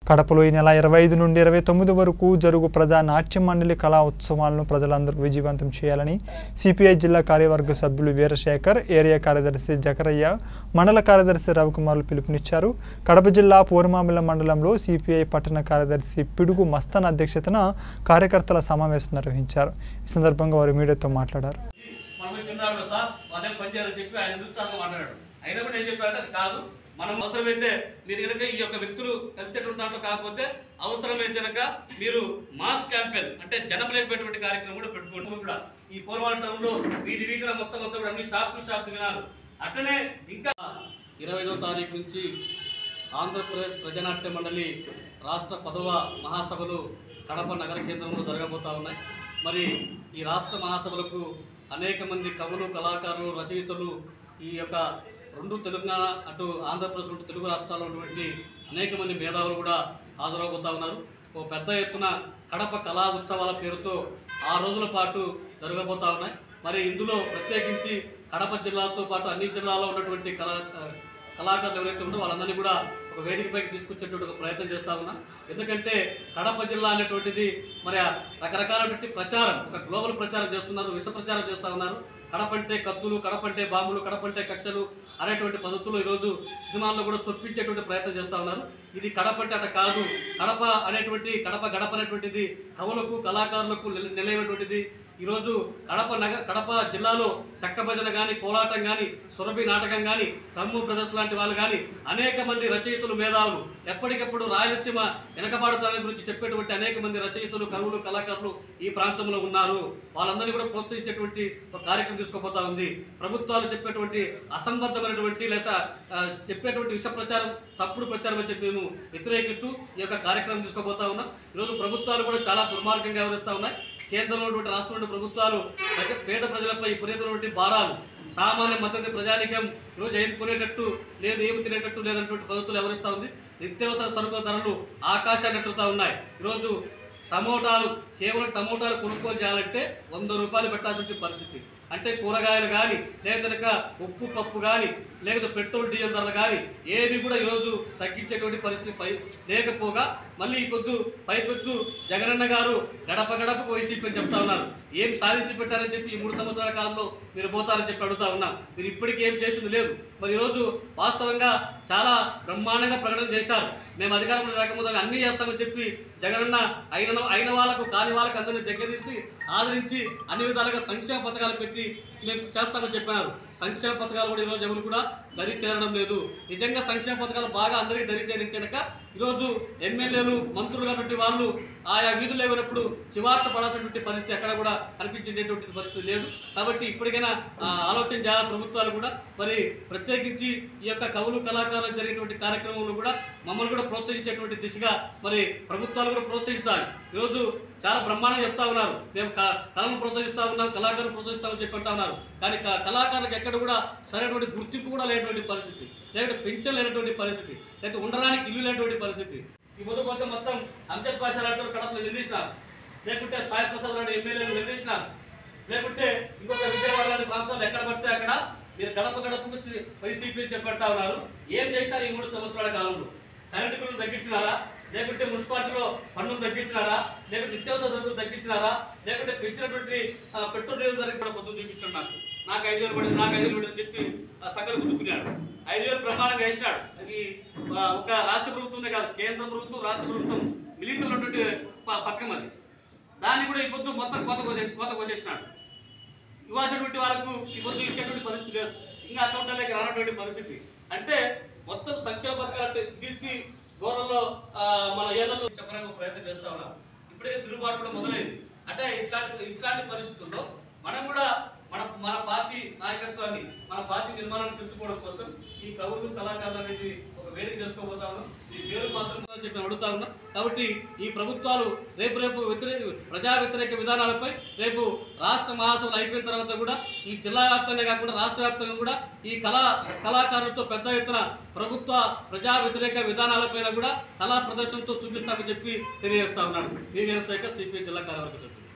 కడపలో ఈ నెల ఇరవై ఐదు నుండి ఇరవై తొమ్మిది వరకు జరుగు ప్రజా నాట్య మండలి కళా ఉత్సవాలను ప్రజలందరూ విజయవంతం చేయాలని సిపిఐ జిల్లా కార్యవర్గ సభ్యులు వీరశేఖర్ ఏరియా కార్యదర్శి జకరయ్య మండల కార్యదర్శి రవికుమార్లు పిలుపునిచ్చారు కడప జిల్లా పూర్మామిల మండలంలో సిపిఐ పట్టణ కార్యదర్శి పిడుగు మస్తాన్ అధ్యక్షతన కార్యకర్తల సమావేశం నిర్వహించారు ఈ సందర్భంగా వారు మీడియాతో మాట్లాడారు మనం తిన్నాడు సార్ వాళ్ళే పని చేయాలని చెప్పి ఆయన నిరుత్సాహంగా మాట్లాడాడు అయినా కూడా ఏం చెప్పాడంటే అది కాదు మనం అవసరమైతే మీరు కనుక ఈ యొక్క వ్యక్తులు కలిసేటువంటి దాంట్లో కాకపోతే అవసరమైతే కనుక మీరు మాస్ క్యాంపెయిన్ అంటే జనం లేపేటువంటి కార్యక్రమం కూడా పెట్టుకోండి కూడా ఈ పూర్వాల టౌన్లో వీధి వీధిలో మొత్తం మొత్తం కూడా అన్ని షాపులు షాపులు వినాలి అట్లనే ఇంకా ఇరవై ఐదో తారీఖు నుంచి ఆంధ్రప్రదేశ్ ప్రజానాట్య మండలి రాష్ట్ర పదవ మహాసభలు కడప నగర కేంద్రంలో జరగబోతా ఉన్నాయి మరి ఈ రాష్ట్ర మహాసభలకు అనేక మంది కవులు కళాకారులు రచయితలు ఈ యొక్క రెండు తెలంగాణ అటు ఆంధ్రప్రదేశ్ రెండు తెలుగు రాష్ట్రాల్లో ఉన్నటువంటి అనేక మంది మేధావులు కూడా హాజరవబోతా ఉన్నారు ఓ పెద్ద ఎత్తున కడప కళా ఉత్సవాల పేరుతో ఆ రోజుల పాటు జరగబోతా ఉన్నాయి మరి ఇందులో ప్రత్యేకించి కడప జిల్లాతో పాటు అన్ని జిల్లాల్లో ఉన్నటువంటి కళా కళాకారులు ఎవరైతే ఉందో వాళ్ళందరినీ కూడా ఒక వేదికపైకి తీసుకొచ్చేటువంటి ఒక ప్రయత్నం చేస్తా ఉన్నా ఎందుకంటే కడప జిల్లా అనేటువంటిది మరి ఆ రకరకాలటువంటి ప్రచారం ఒక గ్లోబల్ ప్రచారం చేస్తున్నారు విష ప్రచారం చేస్తా ఉన్నారు కడప అంటే కత్తులు కడప అంటే బాంబులు కడప అంటే కక్షలు అనేటువంటి పద్ధతులు ఈరోజు సినిమాల్లో కూడా చొప్పించేటువంటి ప్రయత్నం చేస్తా ఉన్నారు ఇది కడప అంటే అట కాదు కడప అనేటువంటి కడప గడప అనేటువంటిది కవులకు కళాకారులకు నిల- నిలయమైనటువంటిది ఈరోజు కడప నగర కడప జిల్లాలో చెక్క భజన కానీ కోలాటం కానీ సురభి నాటకం కానీ తమ్ము బ్రదర్స్ లాంటి వాళ్ళు కానీ అనేక మంది రచయితలు మేధావులు ఎప్పటికప్పుడు రాయలసీమ వెనకబాడుతారని గురించి చెప్పేటువంటి అనేక మంది రచయితలు కవులు కళాకారులు ఈ ప్రాంతంలో ఉన్నారు వాళ్ళందరినీ కూడా ప్రోత్సహించేటువంటి ఒక కార్యక్రమం తీసుకోబోతా ఉంది ప్రభుత్వాలు చెప్పేటువంటి అసంబద్ధమైనటువంటి లేదా ఆ, చెప్పేటువంటి విష ప్రచారం తప్పుడు ప్రచారం అని చెప్పి మేము వ్యతిరేకిస్తూ ఈ యొక్క కార్యక్రమం తీసుకోబోతా ఉన్నాం ఈరోజు ప్రభుత్వాలు కూడా చాలా దుర్మార్గంగా వ్యవహరిస్తూ ఉన్నాయి కేంద్రంలో ఉన్నటువంటి రాష్ట్రంలో ప్రభుత్వాలు ప్రజ- పేద ప్రజలపై విపరీతమైనటువంటి భారాలు సామాన్య మద్దతు ప్రజానికం ఈరోజు ఏం కొనేటట్టు లేదు ఏమి తినేటట్టు లేనటువంటి పద్ధతులు ఎవరిస్తూ ఉంది నిత్యావసర సరుకుల ధరలు ఆకాశాన్ని ఎట్టుతా ఉన్నాయి ఈరోజు టమోటాలు కేవలం టమోటాలు కొనుగోలు చేయాలంటే వంద రూపాయలు పెట్టాల్సిన పరిస్థితి అంటే కూరగాయలు కానీ లేదా కనుక ఉప్పు పప్పు కానీ లేకపోతే పెట్రోల్ డీజిల్ ధరలు కానీ ఏవి కూడా ఈరోజు తగ్గించేటువంటి పరిస్థితి పై లేకపోగా మళ్ళీ ఈ పొద్దు పైపొచ్చు జగనన్న గారు గడప గడపకు వైసీపీ అని చెప్తా ఉన్నారు ఏం సాధించి పెట్టారని చెప్పి ఈ మూడు సంవత్సరాల కాలంలో మీరు పోతారని చెప్పి అడుగుతా ఉన్నాం మీరు ఇప్పటికీ ఏం చేసింది లేదు మరి ఈరోజు వాస్తవంగా చాలా బ్రహ్మాండంగా ప్రకటన చేశారు మేము అధికారంలో రాకముందు అన్నీ చేస్తామని చెప్పి జగనన్న అయిన అయిన వాళ్ళకు కాని వాళ్ళకు అందరినీ దగ్గరీసి ఆదరించి అన్ని విధాలుగా సంక్షేమ పథకాలు పెట్టి మేము చేస్తామని చెప్పినారు సంక్షేమ పథకాలు కూడా ఈరోజు ఎవరు కూడా దరి చేరడం లేదు నిజంగా సంక్షేమ పథకాలు బాగా అందరికీ దరి చేరింటే కనుక ఈరోజు ఎమ్మెల్యేలు మంత్రులు కాబట్టి వాళ్ళు ఆయా వీధులు లేవనప్పుడు చివార్త పడాల్సినటువంటి పరిస్థితి ఎక్కడ కూడా కనిపించేటటువంటి పరిస్థితి లేదు కాబట్టి ఇప్పటికైనా ఆ, ఆలోచన చేయాలి ప్రభుత్వాలు కూడా మరి ప్రత్యేకించి ఈ యొక్క కవులు కళాకారులు జరిగేటువంటి కార్యక్రమంలో కూడా మమ్మల్ని కూడా ప్రోత్సహించేటువంటి దిశగా మరి ప్రభుత్వాలు కూడా ప్రోత్సహించాలి ఈరోజు చాలా బ్రహ్మాండంగా చెప్తా ఉన్నారు మేము క- కళను ప్రోత్సహిస్తా ఉన్నాం కళాకారులు ప్రోత్సహిస్తామని చెప్పి అంటా ఉన్నారు కానీ క- కళాకారులకు ఎక్కడ కూడా సరైనటువంటి గుర్తింపు కూడా లేనటువంటి పరిస్థితి లేకపోతే పెన్షన్ లేనటువంటి పరిస్థితి లేకపోతే ఉండడానికి ఇల్లు లేనటువంటి పరిస్థితి ఈ ముందు మొత్తం మొత్తం అంజద్ పాషా లాంటి కడపలో నిందిస్తున్నారు లేకుంటే సాయి ప్రసాద్ లాంటి ఎమ్మెల్యేలు నిందిస్తున్నారు లేకుంటే ఇంకొక విజయవాడ లాంటి ప్రాంతాల్లో ఎక్కడ పడితే అక్కడ మీరు గడప గడపకు సి- వైసీపీ చెప్పంటా ఉన్నారు ఏం చేసినారు ఈ మూడు సంవత్సరాల కాలంలో కరెంటు బిల్లులు తగ్గించినారా లేకుంటే మున్సిపాలిటీలో పన్నులు తగ్గించినారా లేకుంటే నిత్యావసర సరుకులు తగ్గించినారా లేకుంటే పెంచినటువంటి ఆ, పెట్రోల్ డీజిల్ ధర కూడా పొద్దున్న చూపించాడు నాకు నాకు ఐదు వేలు పడింది నాకు ఐదు వేలు పడింది అని చెప్పి ఆ సగలు గుద్దుకున్నాడు ఐదు వేలు బ్రహ్మాండంగా వేసినాడు అది ఆ, ఒక రాష్ట్ర ప్రభుత్వమే కాదు కేంద్ర ప్రభుత్వం రాష్ట్ర ప్రభుత్వం మిలితున్నటువంటి ప- పథకం అది దాన్ని కూడా ఈ పొద్దు మొత్తం కోత కోసే- కోత కోసేసినాడు ఇవ్వాల్సినటువంటి వాళ్ళకు ఈ పొద్దు ఇచ్చేటువంటి పరిస్థితి లేదు ఇంకా అకౌంట్లకి రానటువంటి పరిస్థితి అంటే మొత్తం సంక్షేమ పథకాలు తీర్చి ఘోరంలో ఆ, మన ఏళ్లలో చెప్పడానికి ప్రయత్నం చేస్తా ఉన్నాం ఇప్పటికే తిరుగుబాటు కూడా మొదలైంది అంటే ఇట్లాంటి ఇట్లాంటి పరిస్థితుల్లో మనం కూడా మన మన పార్టీ నాయకత్వాన్ని మన పార్టీ నిర్మాణాన్ని పెంచుకోవడం కోసం ఈ కవులు కళాకారులు అనేది ఒక వేదిక చేసుకోబోతా ఉన్నాం ఈ పేరు మాత్రం అని చెప్పి అడుగుతా ఉన్నాం కాబట్టి ఈ ప్రభుత్వాలు రేపు రేపు వ్యతిరేక ప్రజా వ్యతిరేక విధానాలపై రేపు రాష్ట్ర మహాసభలు అయిపోయిన తర్వాత కూడా ఈ జిల్లా వ్యాప్తంగా కాకుండా రాష్ట్ర వ్యాప్తంగా కూడా ఈ కళా కళాకారులతో పెద్ద ఎత్తున ప్రభుత్వ ప్రజా వ్యతిరేక విధానాలపైన కూడా కళా ప్రదర్శనతో చూపిస్తామని చెప్పి తెలియజేస్తా ఉన్నాను వి వీరశేఖర్ సిపిఐ జిల్లా కార్యవర్గ సభ్యులు